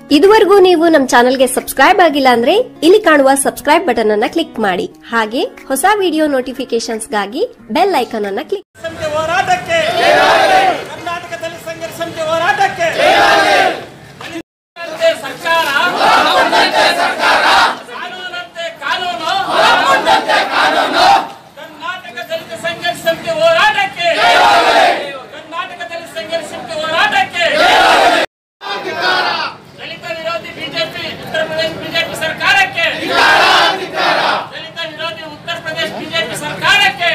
ಇದುವರೆಗೂ ನೀವು ನಮ್ಮ ಚಾನೆಲ್ಗೆ ಸಬ್ಸ್ಕ್ರೈಬ್ ಆಗಿಲ್ಲ ಅಂದ್ರೆ ಇಲ್ಲಿ ಕಾಣುವ ಸಬ್ಸ್ಕ್ರೈಬ್ ಬಟನ್ ಅನ್ನ ಕ್ಲಿಕ್ ಮಾಡಿ ಹಾಗೆ ಹೊಸ ವಿಡಿಯೋ ನೋಟಿಫಿಕೇಶನ್ಸ್ಗಾಗಿ ಬೆಲ್ ಐಕಾನ್ ಅನ್ನ ಕ್ಲಿಕ್ ಸಮಿತಿ ಹೋರಾಟಕ್ಕೆ ಕರ್ನಾಟಕದಲ್ಲಿ ಸಂಘರ್ಷ ಸಮಿತಿ ಹೋರಾಟಕ್ಕೆ ಸರ್ಕಾರ ಕಾನೂನಂತೆ ಕಾನೂನು ಕರ್ನಾಟಕ ದಲಿತ ಸಂಘರ್ಷ ಸಮಿತಿ ಹೋರಾಟಕ್ಕೆ ಕರ್ನಾಟಕ ದಲಿತ ಸಂಘರ್ಷ ಸಮಿತಿ ಹೋರಾಟಕ್ಕೆ ದಲಿತ ವಿರೋಧಿ ಬಿಜೆಪಿ ಉತ್ತರ ಪ್ರದೇಶ ಬಿಜೆಪಿ ಸರ್ಕಾರಕ್ಕೆ ದಲಿತ ವಿರೋಧಿ ಉತ್ತರ ಪ್ರದೇಶ ಬಿಜೆಪಿ ಸರ್ಕಾರಕ್ಕೆ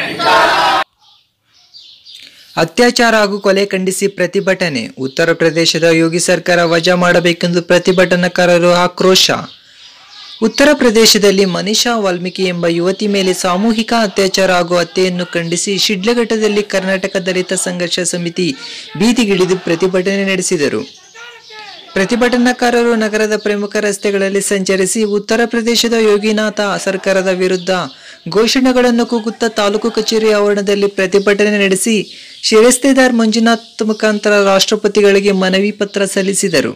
ಅತ್ಯಾಚಾರ ಹಾಗೂ ಕೊಲೆ ಖಂಡಿಸಿ ಪ್ರತಿಭಟನೆ ಉತ್ತರ ಪ್ರದೇಶದ ಯೋಗಿ ಸರ್ಕಾರ ವಜಾ ಮಾಡಬೇಕೆಂದು ಪ್ರತಿಭಟನಾಕಾರರು ಆಕ್ರೋಶ ಉತ್ತರ ಪ್ರದೇಶದಲ್ಲಿ ಮನೀಷಾ ವಾಲ್ಮೀಕಿ ಎಂಬ ಯುವತಿ ಮೇಲೆ ಸಾಮೂಹಿಕ ಅತ್ಯಾಚಾರ ಹಾಗೂ ಹತ್ಯೆಯನ್ನು ಖಂಡಿಸಿ ಶಿಡ್ಲಘಟ್ಟದಲ್ಲಿ ಕರ್ನಾಟಕ ದಲಿತ ಸಂಘರ್ಷ ಸಮಿತಿ ಬೀದಿಗಿಳಿದು ಪ್ರತಿಭಟನೆ ನಡೆಸಿದರು ಪ್ರತಿಭಟನಾಕಾರರು ನಗರದ ಪ್ರಮುಖ ರಸ್ತೆಗಳಲ್ಲಿ ಸಂಚರಿಸಿ ಉತ್ತರ ಪ್ರದೇಶದ ಯೋಗಿನಾಥ ಸರ್ಕಾರದ ವಿರುದ್ಧ ಘೋಷಣೆಗಳನ್ನು ಕೂಗುತ್ತಾ ತಾಲೂಕು ಕಚೇರಿ ಆವರಣದಲ್ಲಿ ಪ್ರತಿಭಟನೆ ನಡೆಸಿ ಶಿರಸ್ತೇದಾರ್ ಮಂಜುನಾಥ್ ಮುಖಾಂತರ ರಾಷ್ಟ್ರಪತಿಗಳಿಗೆ ಮನವಿ ಪತ್ರ ಸಲ್ಲಿಸಿದರು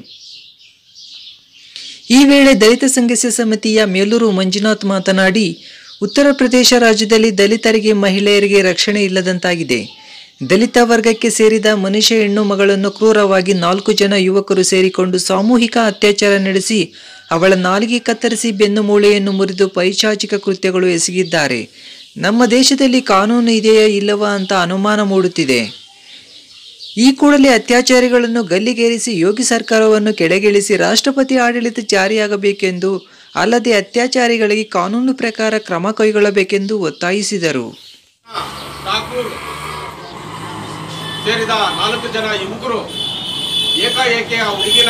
ಈ ವೇಳೆ ದಲಿತ ಸಂಘರ್ಷ ಸಮಿತಿಯ ಮೇಲೂರು ಮಂಜುನಾಥ್ ಮಾತನಾಡಿ ಉತ್ತರ ಪ್ರದೇಶ ರಾಜ್ಯದಲ್ಲಿ ದಲಿತರಿಗೆ ಮಹಿಳೆಯರಿಗೆ ರಕ್ಷಣೆ ಇಲ್ಲದಂತಾಗಿದೆ ದಲಿತ ವರ್ಗಕ್ಕೆ ಸೇರಿದ ಮನುಷ್ಯ ಹೆಣ್ಣು ಮಗಳನ್ನು ಕ್ರೂರವಾಗಿ ನಾಲ್ಕು ಜನ ಯುವಕರು ಸೇರಿಕೊಂಡು ಸಾಮೂಹಿಕ ಅತ್ಯಾಚಾರ ನಡೆಸಿ ಅವಳ ನಾಲಿಗೆ ಕತ್ತರಿಸಿ ಬೆನ್ನು ಮೂಳೆಯನ್ನು ಮುರಿದು ಪೈಶಾಚಿಕ ಕೃತ್ಯಗಳು ಎಸಗಿದ್ದಾರೆ ನಮ್ಮ ದೇಶದಲ್ಲಿ ಕಾನೂನು ಇದೆಯಾ ಇಲ್ಲವಾ ಅಂತ ಅನುಮಾನ ಮೂಡುತ್ತಿದೆ ಈ ಕೂಡಲೇ ಅತ್ಯಾಚಾರಿಗಳನ್ನು ಗಲ್ಲಿಗೇರಿಸಿ ಯೋಗಿ ಸರ್ಕಾರವನ್ನು ಕೆಳಗಿಳಿಸಿ ರಾಷ್ಟ್ರಪತಿ ಆಡಳಿತ ಜಾರಿಯಾಗಬೇಕೆಂದು ಅಲ್ಲದೆ ಅತ್ಯಾಚಾರಿಗಳಿಗೆ ಕಾನೂನು ಪ್ರಕಾರ ಕ್ರಮ ಕೈಗೊಳ್ಳಬೇಕೆಂದು ಒತ್ತಾಯಿಸಿದರು ಠಾಕೂರ್ ಸೇರಿದ ನಾಲ್ಕು ಜನ ಯುವಕರು ಏಕಾಏಕಿ ಆ ಹುಡುಗಿನ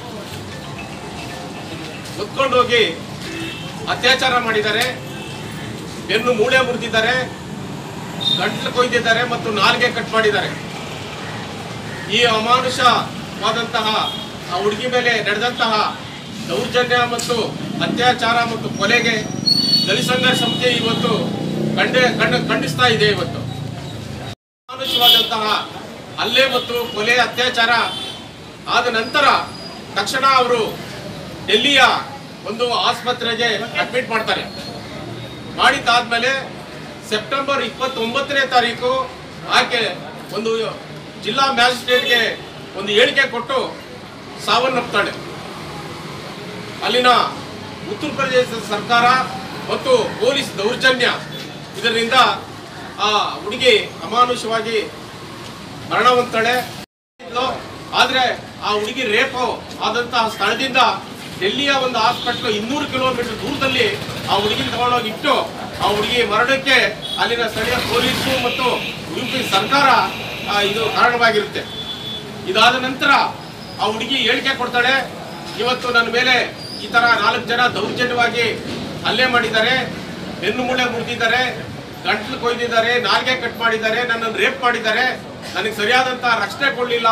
ಹೊತ್ಕೊಂಡೋಗಿ ಅತ್ಯಾಚಾರ ಮಾಡಿದ್ದಾರೆ ಬೆನ್ನು ಮೂಳೆ ಮುರಿದಿದ್ದಾರೆ ಗಂಟ್ಲು ಕೊಯ್ದಿದ್ದಾರೆ ಮತ್ತು ನಾಲ್ಗೆ ಕಟ್ ಮಾಡಿದ್ದಾರೆ ಈ ಅಮಾನುಷವಾದಂತಹ ಆ ಹುಡುಗಿ ಮೇಲೆ ನಡೆದಂತಹ ದೌರ್ಜನ್ಯ ಮತ್ತು ಅತ್ಯಾಚಾರ ಮತ್ತು ಕೊಲೆಗೆ ದಲಿತ ಸಂಘರ್ಷ ಸಮಿತಿ ಇವತ್ತು ಖಂಡೆ ಖಂಡ ಖಂಡಿಸ್ತಾ ಇದೆ ಇವತ್ತು ಅಮಾನುಷವಾದಂತಹ ಹಲ್ಲೆ ಮತ್ತು ಕೊಲೆ ಅತ್ಯಾಚಾರ ಆದ ನಂತರ ತಕ್ಷಣ ಅವರು ಡೆಲ್ಲಿಯ ಒಂದು ಆಸ್ಪತ್ರೆಗೆ ಅಡ್ಮಿಟ್ ಮಾಡ್ತಾರೆ ಮಾಡಿದ್ದಾದ್ಮೇಲೆ ಸೆಪ್ಟೆಂಬರ್ ಇಪ್ಪತ್ತೊಂಬತ್ತನೇ ತಾರೀಕು ಆಕೆ ಒಂದು ಜಿಲ್ಲಾ ಮ್ಯಾಜಿಸ್ಟ್ರೇಟ್ಗೆ ಒಂದು ಹೇಳಿಕೆ ಕೊಟ್ಟು ಸಾವನ್ನಪ್ತಾಳೆ ಅಲ್ಲಿನ ಉತ್ತರ ಪ್ರದೇಶದ ಸರ್ಕಾರ ಮತ್ತು ಪೊಲೀಸ್ ದೌರ್ಜನ್ಯ ಇದರಿಂದ ಆ ಹುಡುಗಿ ಅಮಾನುಷವಾಗಿ ಮರಣ ಹೊಂದ್ತಾಳೆ ಆದ್ರೆ ಆ ಹುಡುಗಿ ರೇಪು ಆದಂತಹ ಸ್ಥಳದಿಂದ ಡೆಲ್ಲಿಯ ಒಂದು ಹಾಸ್ಪಿಟಲ್ ಇನ್ನೂರು ಕಿಲೋಮೀಟರ್ ದೂರದಲ್ಲಿ ಆ ಹುಡುಗಿನ ತಗೊಂಡೋಗಿ ಇಟ್ಟು ಆ ಹುಡುಗಿ ಮರಣಕ್ಕೆ ಅಲ್ಲಿನ ಸ್ಥಳೀಯ ಪೊಲೀಸು ಮತ್ತು ಯು ಪಿ ಸರ್ಕಾರ ಆ, ಇದು ಕಾರಣವಾಗಿರುತ್ತೆ ಇದಾದ ನಂತರ ಆ ಹುಡುಗಿ ಹೇಳಿಕೆ ಕೊಡ್ತಾಳೆ ಇವತ್ತು ನನ್ನ ಮೇಲೆ ಈ ತರ ನಾಲ್ಕು ಜನ ದೌರ್ಜನ್ಯವಾಗಿ ಹಲ್ಲೆ ಮಾಡಿದ್ದಾರೆ ಬೆನ್ನು ಮೂಳೆ ಮುರಿದಿದ್ದಾರೆ ಗಂಟ್ಲು ಕೊಯ್ದಿದ್ದಾರೆ ನಾಲ್ಗೆ ಕಟ್ ಮಾಡಿದ್ದಾರೆ ನನ್ನನ್ನು ರೇಪ್ ಮಾಡಿದ್ದಾರೆ ನನಗೆ ಸರಿಯಾದಂತ ರಕ್ಷಣೆ ಕೊಡ್ಲಿಲ್ಲ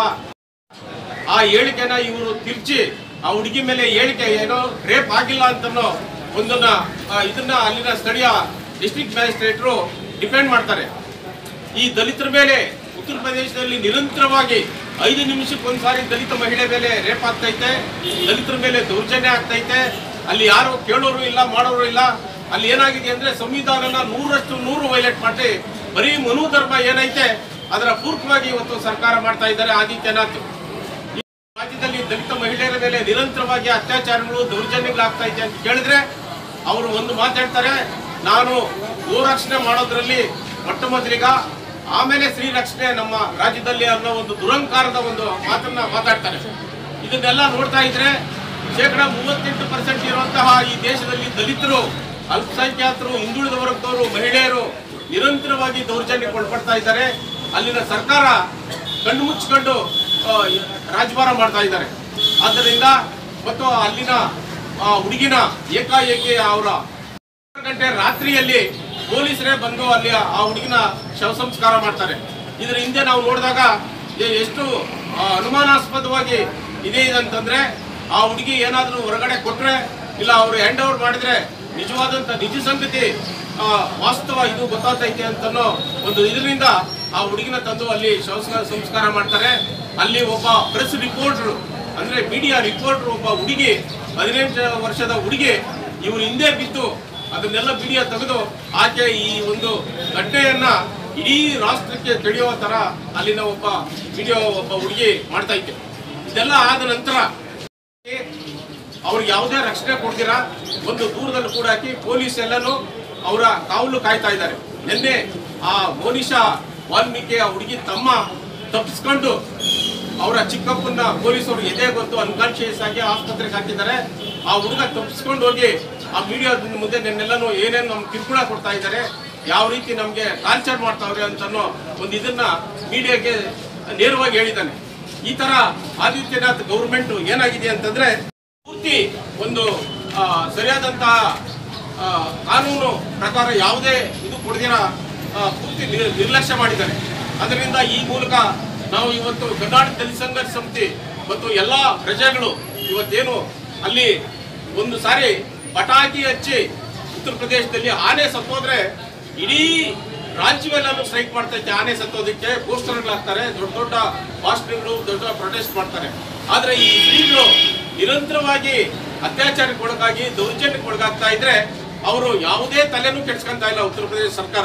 ಆ ಹೇಳಿಕೆನ ಇವರು ತಿರ್ಚಿ ಆ ಹುಡುಗಿ ಮೇಲೆ ಹೇಳಿಕೆ ಏನೋ ರೇಪ್ ಆಗಿಲ್ಲ ಅಂತನೋ ಒಂದನ್ನ ಆ, ಇದನ್ನ ಅಲ್ಲಿನ ಸ್ಥಳೀಯ ಡಿಸ್ಟ್ರಿಕ್ಟ್ ಮ್ಯಾಜಿಸ್ಟ್ರೇಟ್ರು ಡಿಪೆಂಡ್ ಮಾಡ್ತಾರೆ ಈ ದಲಿತರ ಮೇಲೆ ಉತ್ತರ ಪ್ರದೇಶದಲ್ಲಿ ನಿರಂತರವಾಗಿ ಐದು ನಿಮಿಷಕ್ಕೊಂದ್ಸಾರಿ ದಲಿತ ಮಹಿಳೆ ಮೇಲೆ ರೇಪ್ ಆಗ್ತೈತೆ ದಲಿತರ ಮೇಲೆ ದೌರ್ಜನ್ಯ ಆಗ್ತೈತೆ ಅಲ್ಲಿ ಯಾರು ಕೇಳೋರು ಇಲ್ಲ ಮಾಡೋರು ಇಲ್ಲ ಅಲ್ಲಿ ಏನಾಗಿದೆ ಅಂದ್ರೆ ಸಂವಿಧಾನನ ನೂರಷ್ಟು ನೂರು ವೈಲೇಟ್ ಮಾಡಿ ಬರೀ ಮನುಧರ್ಮ ಏನೈತೆ ಅದರ ಪೂರ್ವಕವಾಗಿ ಇವತ್ತು ಸರ್ಕಾರ ಮಾಡ್ತಾ ಇದ್ದಾರೆ ಆದಿತ್ಯನಾಥ್ ಈ ರಾಜ್ಯದಲ್ಲಿ ದಲಿತ ಮಹಿಳೆಯರ ಮೇಲೆ ನಿರಂತರವಾಗಿ ಅತ್ಯಾಚಾರಗಳು ದೌರ್ಜನ್ಯಗಳಾಗ್ತಾ ಇದೆ ಅಂತ ಕೇಳಿದ್ರೆ ಅವರು ಒಂದು ಮಾತಾಡ್ತಾರೆ ನಾನು ಗೋರಕ್ಷಣೆ ಮಾಡೋದ್ರಲ್ಲಿ ಮೊಟ್ಟ ಮೊದಲಿಗ ಆಮೇಲೆ ಸ್ತ್ರೀ ರಕ್ಷಣೆ ನಮ್ಮ ರಾಜ್ಯದಲ್ಲಿ ಅನ್ನೋ ಒಂದು ದುರಂಕಾರದ ಒಂದು ಮಾತನ್ನ ಮಾತಾಡ್ತಾರೆ ಇದನ್ನೆಲ್ಲ ನೋಡ್ತಾ ಇದ್ರೆ ಶೇಕಡ ಮೂವತ್ತೆಂಟು ಪರ್ಸೆಂಟ್ ಇರುವಂತಹ ಈ ದೇಶದಲ್ಲಿ ದಲಿತರು ಅಲ್ಪಸಂಖ್ಯಾತರು ಹಿಂದುಳಿದ ವರ್ಗದವರು ಮಹಿಳೆಯರು ನಿರಂತರವಾಗಿ ದೌರ್ಜನ್ಯಕ್ಕೆ ಒಳಪಡ್ತಾ ಇದ್ದಾರೆ ಅಲ್ಲಿನ ಸರ್ಕಾರ ಕಣ್ಣು ಮುಚ್ಚಿಕೊಂಡು ಆ, ರಾಜಭಾರ ಮಾಡ್ತಾ ಇದ್ದಾರೆ ಆದ್ದರಿಂದ ಮತ್ತು ಅಲ್ಲಿನ ಆ, ಹುಡುಗಿನ ಏಕಾಏಕಿ ಅವರ ಗಂಟೆ ರಾತ್ರಿಯಲ್ಲಿ ಪೊಲೀಸರೇ ಬಂದು ಅಲ್ಲಿ ಆ ಹುಡುಗಿನ ಶವ ಸಂಸ್ಕಾರ ಮಾಡ್ತಾರೆ ಇದರ ಹಿಂದೆ ನಾವು ನೋಡಿದಾಗ ಎ- ಎಷ್ಟು ಆ, ಅನುಮಾನಾಸ್ಪದವಾಗಿ ಇದೆ ಅಂತಂದ್ರೆ ಆ ಹುಡುಗಿ ಏನಾದರೂ ಹೊರಗಡೆ ಕೊಟ್ರೆ ಇಲ್ಲ ಅವರು ಹ್ಯಾಂಡ್ ಓವರ್ ಮಾಡಿದ್ರೆ ನಿಜವಾದಂತ ನಿಜ ಸಂಗತಿ ಆ, ವಾಸ್ತವ ಇದು ಗೊತ್ತಾಗ್ತೈತೆ ಅಂತನೋ ಒಂದು ಇದರಿಂದ ಆ ಹುಡುಗಿನ ತಂದು ಅಲ್ಲಿ ಶವ ಸಂಸ್ಕಾರ ಮಾಡ್ತಾರೆ ಅಲ್ಲಿ ಒಬ್ಬ ಪ್ರೆಸ್ ರಿಪೋರ್ಟರ್ ಅಂದ್ರೆ ಮೀಡಿಯಾ ರಿಪೋರ್ಟರ್ ಒಬ್ಬ ಹುಡುಗಿ ಹದಿನೆಂಟು ವರ್ಷದ ಹುಡುಗಿ ಇವ್ರ ಹಿಂದೆ ಬಿದ್ದು ಅದನ್ನೆಲ್ಲ ಮೀಡಿಯಾ ತೆಗೆದು ಆಕೆ ಈ ಒಂದು ಘಟನೆಯನ್ನ ಇಡೀ ರಾಷ್ಟ್ರಕ್ಕೆ ತಿಳಿಯೋ ತರ ಅಲ್ಲಿನ ಒಬ್ಬ ವಿಡಿಯೋ ಒಬ್ಬ ಹುಡುಗಿ ಮಾಡ್ತಾ ಇದ್ದೆ ಇದೆಲ್ಲ ಆದ ನಂತರ ಅವ್ರಿಗೆ ಯಾವುದೇ ರಕ್ಷಣೆ ಕೊಡ್ತೀರಾ ಒಂದು ದೂರದಲ್ಲಿ ಕೂಡ ಹಾಕಿ ಪೊಲೀಸ್ ಎಲ್ಲನೂ ಅವರ ಕಾವಲು ಕಾಯ್ತಾ ಇದ್ದಾರೆ ನಿನ್ನೆ ಆ ಮೋನಿಶಾ ವಾಲ್ಮೀಕಿ ಆ ಹುಡುಗಿ ತಮ್ಮ ತಪ್ಪಿಸ್ಕೊಂಡು ಅವರ ಚಿಕ್ಕಪ್ಪನ ಪೊಲೀಸರು ಎದೆ ಗೊತ್ತು ಅನ್ಕಾನ್ಶಿಯಸ್ ಆಗಿ ಆಸ್ಪತ್ರೆಗೆ ಹಾಕಿದ್ದಾರೆ ಆ ಹುಡುಗ ತಪ್ಪಿಸ್ಕೊಂಡು ಹೋಗಿ ಆ ಮೀಡಿಯಾದ ಮುಂದೆ ನಿನ್ನೆಲ್ಲನೂ ಏನೇನು ನಮ್ಗೆ ಕಿರುಕುಳ ಕೊಡ್ತಾ ಇದ್ದಾರೆ ಯಾವ ರೀತಿ ನಮಗೆ ಟಾರ್ಚರ್ ಮಾಡ್ತಾವ್ರೆ ಅಂತನೋ ಒಂದು ಇದನ್ನ ಮೀಡಿಯಾಗೆ ನೇರವಾಗಿ ಹೇಳಿದ್ದಾನೆ ಈ ತರ ಆದಿತ್ಯನಾಥ್ ಗೌರ್ಮೆಂಟ್ ಏನಾಗಿದೆ ಅಂತಂದ್ರೆ ಪೂರ್ತಿ ಒಂದು ಆ, ಸರಿಯಾದಂತಹ ಆ, ಕಾನೂನು ಪ್ರಕಾರ ಯಾವುದೇ ಇದು ಕೊಡದಿರ ಪೂರ್ತಿ ನಿರ್- ನಿರ್ಲಕ್ಷ್ಯ ಮಾಡಿದ್ದಾರೆ ಅದರಿಂದ ಈ ಮೂಲಕ ನಾವು ಇವತ್ತು ಕರ್ನಾಟಕ ದಲಿತ ಸಂಘರ್ಷ ಸಮಿತಿ ಮತ್ತು ಎಲ್ಲಾ ಪ್ರಜೆಗಳು ಇವತ್ತೇನು ಅಲ್ಲಿ ಒಂದು ಸಾರಿ ಪಟಾಕಿ ಹಚ್ಚಿ ಉತ್ತರ ಪ್ರದೇಶದಲ್ಲಿ ಆನೆ ಸತ್ತೋದ್ರೆ ಇಡೀ ರಾಜ್ಯವೆಲ್ಲರೂ ಸ್ಟ್ರೈಕ್ ಮಾಡ್ತಾ ಇತ್ತು ಆನೆ ಸತ್ತೋದಕ್ಕೆ ಪೋಸ್ಟರ್ಗಳು ಹಾಕ್ತಾರೆ ದೊಡ್ಡ ದೊಡ್ಡ ಭಾಷಣಗಳು ದೊಡ್ಡ ದೊಡ್ಡ ಪ್ರೊಟೆಸ್ಟ್ ಮಾಡ್ತಾರೆ ಆದ್ರೆ ಈ ಸ್ತ್ರೀಗಳು ನಿರಂತರವಾಗಿ ಅತ್ಯಾಚಾರಕ್ಕೆ ಒಳಗಾಗಿ ದೌರ್ಜನ್ಯಕ್ಕೆ ಒಳಗಾಗ್ತಾ ಇದ್ರೆ ಅವರು ಯಾವುದೇ ತಲೆನೂ ಕೆಡ್ಸ್ಕೊಂತ ಇಲ್ಲ ಉತ್ತರ ಪ್ರದೇಶ ಸರ್ಕಾರ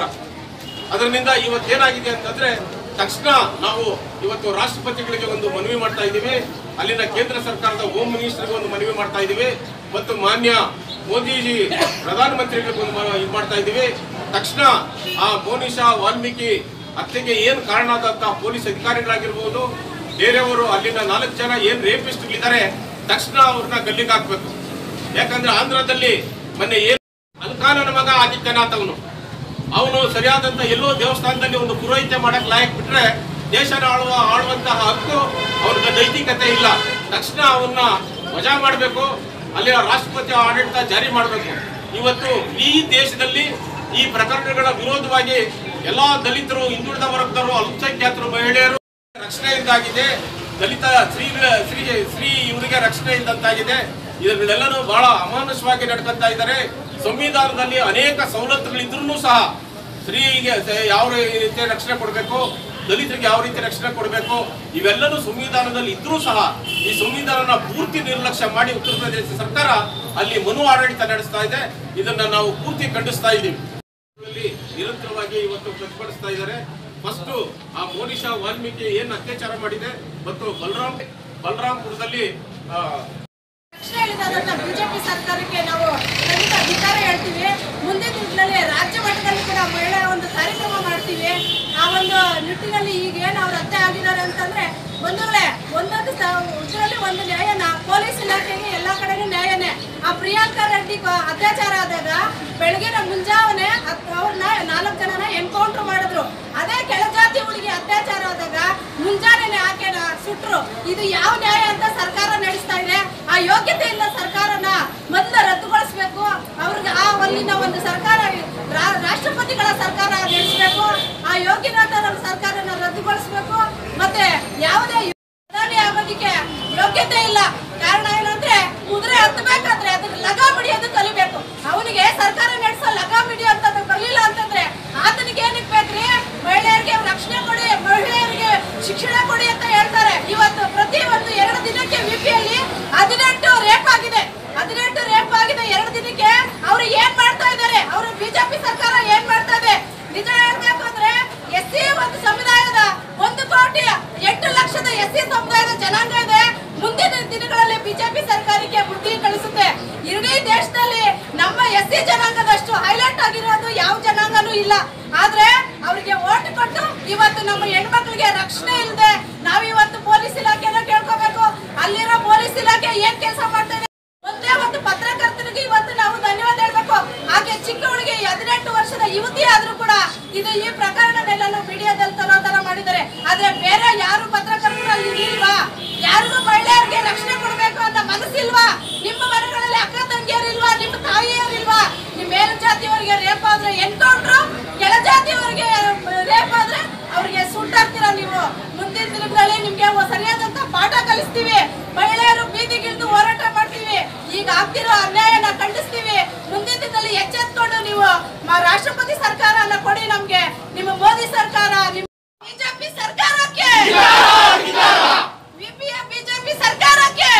ಅದರಿಂದ ಇವತ್ತೇನಾಗಿದೆ ಅಂತಂದ್ರೆ ತಕ್ಷಣ ನಾವು ಇವತ್ತು ರಾಷ್ಟ್ರಪತಿಗಳಿಗೆ ಒಂದು ಮನವಿ ಮಾಡ್ತಾ ಇದ್ದೀವಿ ಅಲ್ಲಿನ ಕೇಂದ್ರ ಸರ್ಕಾರದ ಹೋಮ್ ಮಿನಿಸ್ಟರ್ಗೆ ಒಂದು ಮನವಿ ಮಾಡ್ತಾ ಇದ್ದೀವಿ ಮತ್ತು ಮಾನ್ಯ ಮೋದಿಜಿ ಪ್ರಧಾನಮಂತ್ರಿಗಳಿಗೆ ಒಂದು ಮ- ಇದು ಮಾಡ್ತಾ ಇದ್ದೀವಿ ತಕ್ಷಣ ಆ ಮೋನಿಶಾ ವಾಲ್ಮೀಕಿ ಹತ್ಯೆಗೆ ಏನು ಕಾರಣ ಆದಂತ ಪೊಲೀಸ್ ಅಧಿಕಾರಿಗಳಾಗಿರ್ಬೋದು ಬೇರೆಯವರು ಅಲ್ಲಿನ ನಾಲ್ಕು ಜನ ಏನ್ ರೇಪಿಸ್ಟ್ಗಳಿದ್ದಾರೆ ತಕ್ಷಣ ಅವ್ರನ್ನ ಗಲ್ಲಿಗೆ ಹಾಕ್ಬೇಕು ಯಾಕಂದ್ರೆ ಆಂಧ್ರದಲ್ಲಿ ಮೊನ್ನೆ ಏನು ಅಲ್ಕಾನನ ಮಗ ಆದಿತ್ಯನಾಥ್ ಅವನು ಅವನು ಸರಿಯಾದಂತ ಎಲ್ಲೋ ದೇವಸ್ಥಾನದಲ್ಲಿ ಒಂದು ಪುರೋಹಿತ್ಯ ಮಾಡಕ್ ಲಾಯಕ್ ಬಿಟ್ರೆ ದೇಶನ ಆಳುವ ಆಳುವಂತಹ ಹಕ್ಕು ಅವ್ರಿಗೆ ನೈತಿಕತೆ ಇಲ್ಲ ತಕ್ಷಣ ಅವನ್ನ ವಜಾ ಮಾಡಬೇಕು ಅಲ್ಲಿನ ರಾಷ್ಟ್ರಪತಿ ಆಡಳಿತ ಜಾರಿ ಮಾಡಬೇಕು ಇವತ್ತು ಈ ದೇಶದಲ್ಲಿ ಈ ಪ್ರಕರಣಗಳ ವಿರೋಧವಾಗಿ ಎಲ್ಲಾ ದಲಿತರು ಹಿಂದುಳಿದ ವರ್ಗದವರು ಅಲ್ಪಸಂಖ್ಯಾತರು ಮಹಿಳೆಯರು ರಕ್ಷಣೆ ಇಲ್ದಾಗಿದೆ ದಲಿತ ಸ್ತ್ರೀಗಳ ಸ್ತ್ರೀ ಸ್ತ್ರೀ ಇವರಿಗೆ ರಕ್ಷಣೆ ಇಲ್ದಂತಾಗಿದೆ ಇದನ್ನೆಲ್ಲನೂ ಬಹಳ ಅಮಾನುಷವಾಗಿ ನಡ್ಕೊಂತ ಇದ್ದಾರೆ ಸಂವಿಧಾನದಲ್ಲಿ ಅನೇಕ ಸವಲತ್ತುಗಳಿದ್ರೂ ಸಹ ಸ್ತ್ರೀಗೆ ಸ- ಯಾವ ರೀತಿ ರಕ್ಷಣೆ ಕೊಡಬೇಕು ದಲಿತರಿಗೆ ಯಾವ ರೀತಿ ರಕ್ಷಣೆ ಕೊಡಬೇಕು ಇವೆಲ್ಲನೂ ಸಂವಿಧಾನದಲ್ಲಿ ಇದ್ರೂ ಸಹ ಈ ಸಂವಿಧಾನನ ಪೂರ್ತಿ ನಿರ್ಲಕ್ಷ್ಯ ಮಾಡಿ ಉತ್ತರ ಪ್ರದೇಶ ಸರ್ಕಾರ ಅಲ್ಲಿ ಮನು ಆಡಳಿತ ನಡೆಸ್ತಾ ಇದೆ ಇದನ್ನ ನಾವು ಪೂರ್ತಿ ಖಂಡಿಸ್ತಾ ಇದ್ದೀವಿ ಇಲ್ಲಿ ನಿರಂತರವಾಗಿ ಇವತ್ತು ಪ್ರತಿಭಟಿಸ್ತಾ ಇದ್ದಾರೆ ಫಸ್ಟ್ ಆ ಮೋನಿಶಾ ವಾಲ್ಮೀಕಿ ಏನ್ ಅತ್ಯಾಚಾರ ಮಾಡಿದೆ ಮತ್ತು ಬಲರಾಮ್ ಬಲರಾಮ್ಪುರದಲ್ಲಿ ಆ, ರಕ್ಷಣೆ ಇಲ್ಲದಂತ ಬಿಜೆಪಿ ಸರ್ಕಾರಕ್ಕೆ ನಾವು ಖಂಡಿತ ಅಧಿಕಾರ ಹೇಳ್ತೀವಿ ಮುಂದಿನ ದಿನಗಳಲ್ಲಿ ರಾಜ್ಯ ಮಟ್ಟದಲ್ಲಿ ಕೂಡ ಮಹಿಳಾ ಒಂದು ಕಾರ್ಯಕ್ರಮ ಮಾಡ್ತೀವಿ ಆ ಒಂದು ನಿಟ್ಟಿನಲ್ಲಿ ಈಗ ಏನು ಅವ್ರು ಹತ್ಯೆ ಆಗಿದ್ದಾರೆ ಅಂತಂದ್ರೆ ಬಂಧುಗಳೇ ಒಂದೊಂದು ಇದರಲ್ಲಿ ಒಂದು ನ್ಯಾಯನ ಪೊಲೀಸ್ ಇಲಾಖೆಗೆ ಎಲ್ಲ ಕಡೆನೂ ನ್ಯಾಯನೇ ಆ ಪ್ರಿಯಾಂಕಾ ರೆಡ್ಡಿ ಕ- ಅತ್ಯಾಚಾರ ಆದಾಗ ಬೆಳಗಿನ ಮುಂಜಾವನೆ ಅತ್- ಅವ್ರನ್ನ ನಾಲ್ಕು ಜನನ ಎನ್ಕೌಂಟರ್ ಮಾಡಿದ್ರು ಅದೇ ಕೆಳಜಾತಿ ಹುಡುಗಿ ಅತ್ಯಾಚಾರ ಆದಾಗ ಮುಂಜಾನೆ ಆಕೆನ ಸುಟ್ರು ಇದು ಯಾವ ನ್ಯಾಯ ಅಂತ ಸರ್ಕಾರ ನಡೆಸ್ತಾ ಇದೆ ಆ ಯೋಗ್ಯತೆ ಇಲ್ಲ ಸರ್ಕಾರನ ಮೊದಲು ರದ್ದುಗೊಳಿಸ್ಬೇಕು ಅವ್ರಿಗೆ ಆ ಅಲ್ಲಿನ ಒಂದು ಸರ್ಕಾರ ರಾ- ರಾಷ್ಟ್ರಪತಿಗಳ ಸರ್ಕಾರ ನಡೆಸಬೇಕು ಆ ಯೋಗ್ಯನಾಥರ ಸರ್ಕಾರನ ರದ್ದುಗೊಳಿಸ್ಬೇಕು ಮತ್ತೆ ಯಾವುದೇ ಪ್ರಧಾನಿ ಆಗೋದಿಕ್ಕೆ ಯೋಗ್ಯತೆ ಇಲ್ಲ ಕಾರಣ ಏನಂದ್ರೆ ಕುದುರೆ ಹತ್ತಬೇಕಾದ್ರೆ ಅದಕ್ಕೆ ಲಗಾಮ್ ಹಿಡಿಯೋದು ಕಲಿಬೇಕು ಅವನಿಗೆ ಸರ್ಕಾರ ನಡೆಸೋ ಲಗಾಮ್ ಹಿಡಿಯೋಂಥದ್ದು ಕಲಿಲ್ಲ ಅಂತಂದ್ರೆ ಆತನಿಗೆ ಏನಕ್ಕೆ ಬೇಕ್ರಿ ಮಹಿಳೆಯರಿಗೆ ರಕ್ಷಣೆ ಕೊಡಿ ಮಹಿಳೆಯರಿಗೆ ಶಿಕ್ಷಣ ಕೊಡಿ ಅಂತ ಹೇಳ್ತಾರೆ ಇವತ್ತು ಪ್ರತಿ ಒಂದು ಎರಡು ದಿನಕ್ಕೆ ವಿಪಿಯಲ್ಲಿ ಹದಿನೆಂಟು ರೇಪ್ ಆಗಿದೆ ಹದಿನೆಂಟು ರೇಪ್ ಆಗಿದೆ ಎರಡು ದಿನಕ್ಕೆ ಅವರು ಏನ್ ಮಾಡ್ತಾ ಇದ್ದಾರೆ ಅವರು ಬಿಜೆಪಿ ಸರ್ಕಾರ ಏನ್ ಮಾಡ್ತಾ ಇದೆ ನಿಜ ಹೇಳ್ಬೇಕು ಅಂದ್ರೆ ಎಸ್ ಸಿ ಒಂದು ಸಮುದಾಯದ ಒಂದು ಕೋಟಿ ಎಂಟು ಲಕ್ಷದ ಎಸ್ ಸಿ ಸಮುದಾಯದ ಜನಾಂಗ ಇದೆ ಮುಂದಿನ ದಿನಗಳಲ್ಲಿ ಬಿಜೆಪಿ ಸರ್ಕಾರಕ್ಕೆ ಬುದ್ಧಿ ಕಳಿಸುತ್ತೆ ಇಡೀ ದೇಶದಲ್ಲಿ ನಮ್ಮ ಎಸ್ ಸಿ ಜನಾಂಗದಷ್ಟು ಹೈಲೈಟ್ ಆಗಿರೋದು ಯಾವ ಜನಾಂಗನೂ ಇಲ್ಲ ಆದ್ರೆ ಅವರಿಗೆ ಓಟ್ ಕೊಟ್ಟು ಇವತ್ತು ನಮ್ಮ ಹೆಣ್ಮಕ್ಳಿಗೆ ರಕ್ಷಣೆ ಇಲ್ಲದೆ ನಾವಿವತ್ತು ಪೊಲೀಸ್ ಇಲಾಖೆನ ಕೇಳ್ಕೋಬೇಕು ಅಲ್ಲಿರೋ ಪೊಲೀಸ್ ಇಲಾಖೆ ಏನ್ ಕೆಲಸ ಮಾಡ್ತಾ ಇದೆ ಒಂದೇ ಒಂದು ಪತ್ರಕರ್ತನಿಗೆ ಇವತ್ತು ನಾವು ಧನ್ಯವಾದ ಹೇಳ್ಬೇಕು ಹಾಗೆ ಚಿಕ್ಕವಳಿಗೆ ಹದಿನೆಂಟು ವರ್ಷದ ಯುವತಿ ಆದ್ರೂ ಕೂಡ ಇದು ಈ ಪ್ರಕರಣನೆಲ್ಲ ಮೀಡಿಯಾದಲ್ಲಿ ತರೋ ತರ ಮಾಡಿದ್ದಾರೆ ಆದ್ರೆ ಬೇರೆ ಯಾರು ಪತ್ರಕರ್ತರು ಅಲ್ಲಿ ಇರ್ಲಿಲ್ವಾ ಯಾರಿಗೂ ಮಹಿಳೆಯರಿಗೆ ರಕ್ಷಣೆ ಕೊಡ್ಬೇಕು ಅಂತ ಮನಸ್ಸಿಲ್ವಾ ನಿಮ್ಮ ಮನೆಗಳಲ್ಲಿ ಅಕ್ಕ ತಂಗಿಯರಿಲ್ವಾ ನಿಮ್ಮ ತಾಯಿಯರಿಲ್ವಾ ನಿಮ್ಮ ಮೇಲ್ಜಾತಿಯವರಿಗೆ ರೇಪ್ ಆದ್ರೆ ಎನ್ಕೌಂಟ್ರು ಕೆಳಜಾತಿಯವರಿಗೆ ರೇಪ್ ಆದ್ರೆ ಅವ್ರಿಗೆ ಸುಟ್ಟಾಗ್ತೀರಾ ನೀವು ಮುಂದಿನ ದಿನಗಳಲ್ಲಿ ನಿಮ್ಗೆ ಒ- ಸರಿಯಾದಂತ ಪಾಠ ಕಲಿಸ್ತೀವಿ ಮಹಿಳೆಯರು ಬೀದಿಗಿಳಿದು ಹೋರಾಟ ಮಾಡ್ತೀವಿ ಈಗ ಆಗ್ತಿರೋ ಅನ್ಯಾಯನ ಖಂಡಿಸ್ತೀವಿ ಮುಂದಿನ ದಿನದಲ್ಲಿ ಎಚ್ಚೆತ್ಕೊಂಡು ನೀವು ಮ- ರಾಷ್ಟ್ರಪತಿ ಸರ್ಕಾರನ ಕೊಡಿ ನಮ್ಗೆ ನಿಮ್ಮ ಮೋದಿ ಸರ್ಕಾರ ನಿಮ್ಮ ಬಿಜೆಪಿ ಸರ್ಕಾರಕ್ಕೆ ಬಿಪಿಎ ಬಿಜೆಪಿ ಸರ್ಕಾರಕ್ಕೆ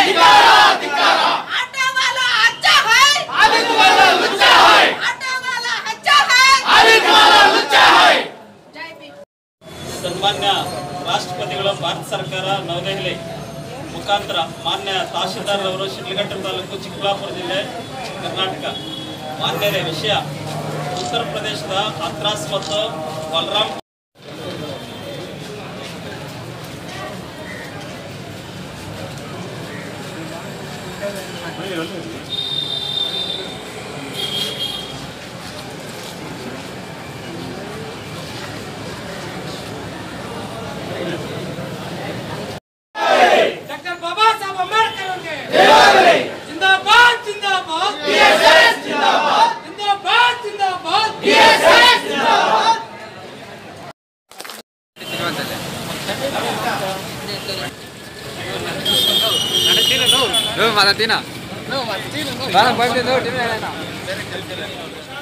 ಸನ್ಮಾನ್ಯ ರಾಷ್ಟ್ರಪತಿಗಳು ಭಾರತ ಸರ್ಕಾರ ನವದೆಹಲಿ ಮುಖಾಂತರ ಮಾನ್ಯ ತಹಶೀಲ್ದಾರ್ ಅವರು ಶಿಡ್ಲಘಟ್ಟ ತಾಲೂಕು ಚಿಕ್ಕಬಳ್ಳಾಪುರ ಜಿಲ್ಲೆ ಕರ್ನಾಟಕ ಮಾನ್ಯರೇ ವಿಷಯ ಉತ್ತರ ಪ್ರದೇಶದ ಹತ್ರಾಸ್ ಮತ್ತು ಬಲರಾಮ್ डॉक्टर बाबा साहब अम्बेडकर होंगे जिंदाबाद जिंदाबाद जिंदाबाद जिंदाबाद Martina. No, Martina, no. Van a poner dos, tiene